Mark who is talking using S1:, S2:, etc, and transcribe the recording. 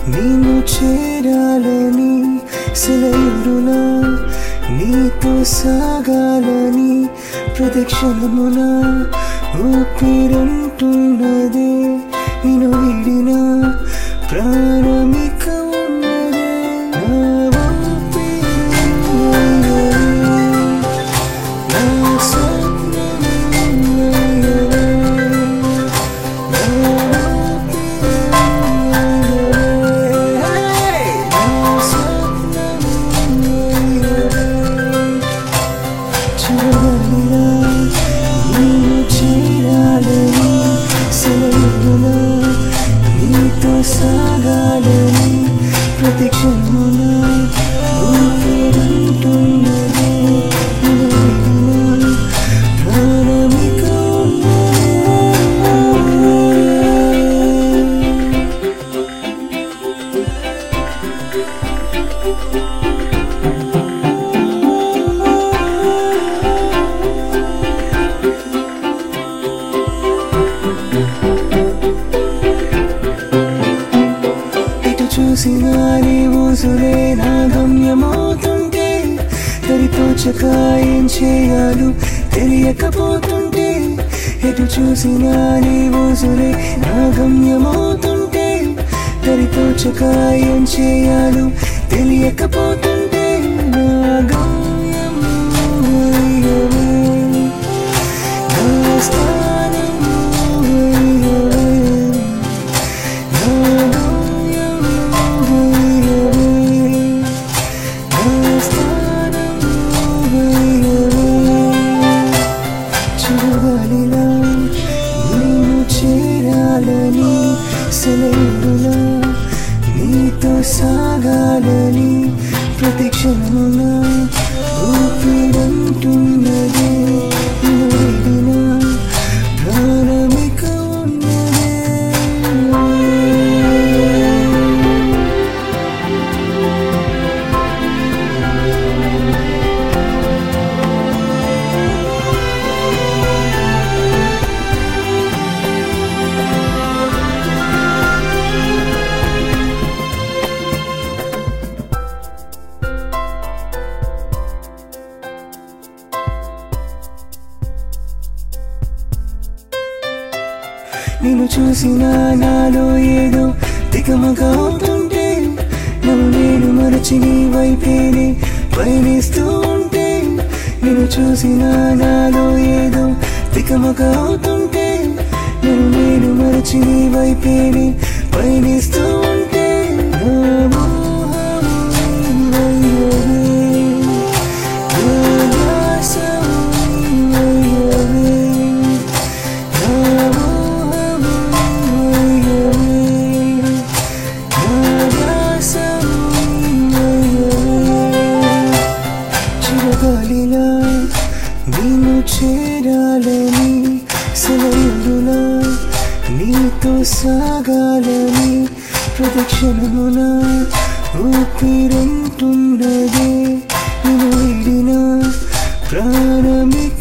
S1: నేను చేరాలని సెలయుడులా నీతో సాగాలని ప్రదక్షిణమున ఊపిరంటున్నదే నేను విడిన ప్రాణమిక ఉన్నదే నా ఊపిరి నా సాగాలని ప్రతిక్షణమున ఊపిరంటున్నదే ప్రాణమిక ఇటు చూసినా నీ ఊసులే నా గమ్యమవుతుంటే తరితోచక ఏం చేయాలు తెలియకపోతుంటే ఎటు చూసినా నీ ఊసులే నా గమ్యమవుతుంటే తరితోచక ఏం చేయాలు తెలియకపోతుంటే నా గమ్యం అయ్యవే, నా స్థానం అయ్యవే. చూడాలిలా నేను చేరాలని సెలవులా నీతో సాగాలని ప్రతిక్షణమున ఊపిరంటున్నదే నువ్విడిన ప్రాణమిక ఉన్నదే నిన్ను చూసిన నాలో ఏదో తికమక అవుతుంటే నన్ను నేను మరచి నీ వైపేనే పయనిస్తూ ఉంటే నిన్ను చూసిన నాలో ఏదో తికమక అవుతుంటే నన్ను నేను మరచి నీ వైపేనే పయనిస్తూ ఉంటే నా మోహము అయ్యవే, నా ధ్యాసము అయ్యవే. చిరగాలిలా నేను చేరాలని సెలవులా నీతో సాగాలని ప్రదక్షిణమున ఊపిరంటున్నదే నేను విడిన ప్రాణమిక